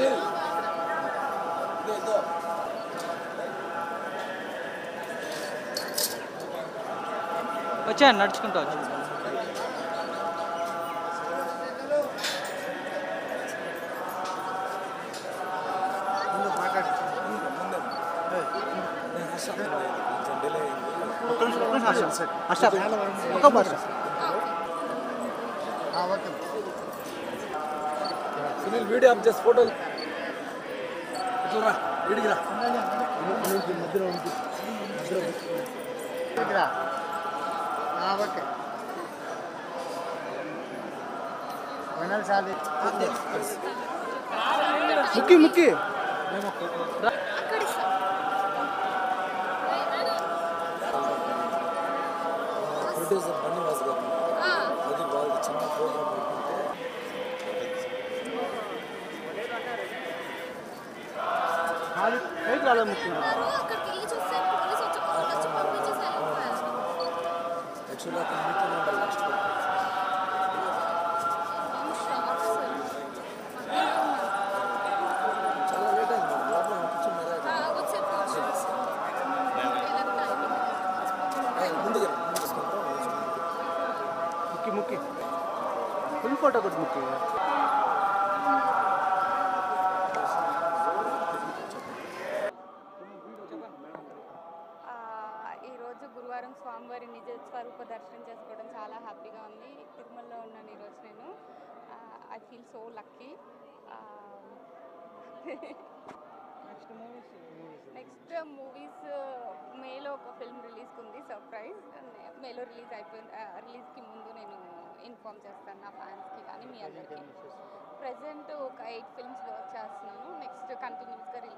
వచ్చాను నడుచుకుంటూ వచ్చి సునీల్ వీడియో ఆఫ్ చేసి ఫోటో చూడరా వీడికి రా ఓకే వినాలి సార్ ముక్కి ముక్కి ప్రొడ్యూసర్ బన్నీవాస్ గారు అది వాళ్ళు చిన్న ప్రోగ్రామ్ పెట్టుకుంటే అక్కడికి వెళ్ళి చూస్తే పోలీసు వచ్చి కాల్ వచ్చి పంపించేసి వెళ్ళిపోయారు యాక్చువల్లీ అతను మీటింగ్ ఉండాలి లాస్ట్ చాలా లేట్ అయింది మేడం. లోపల కూర్చున్నారా ముందుగా ముందు తీసుకుంటాం ముక్కి ముక్కి ఫుల్ ఫోటో కొట్టు ముక్కి ఆ, ఈరోజు గురువారం స్వామివారి నిజ స్వరూప దర్శనం చేసుకోవడం చాలా హ్యాపీగా ఉంది తిరుమలలో ఉన్నాను ఈరోజు నేను I feel so lucky next movies మేలో ఒక ఫిల్మ్ రిలీజ్కి ఉంది సర్ప్రైజ్ మేలో రిలీజ్ అయిపోయింది రిలీజ్కి ముందు నేను ఇన్ఫామ్ చేస్తాను నా ఫ్యాన్స్కి కానీ మీ అందరికీ ప్రజెంట్ ఒక ఎయిట్ ఫిల్మ్స్ వర్క్ చేస్తున్నాను నెక్స్ట్ కంటిన్యూస్గా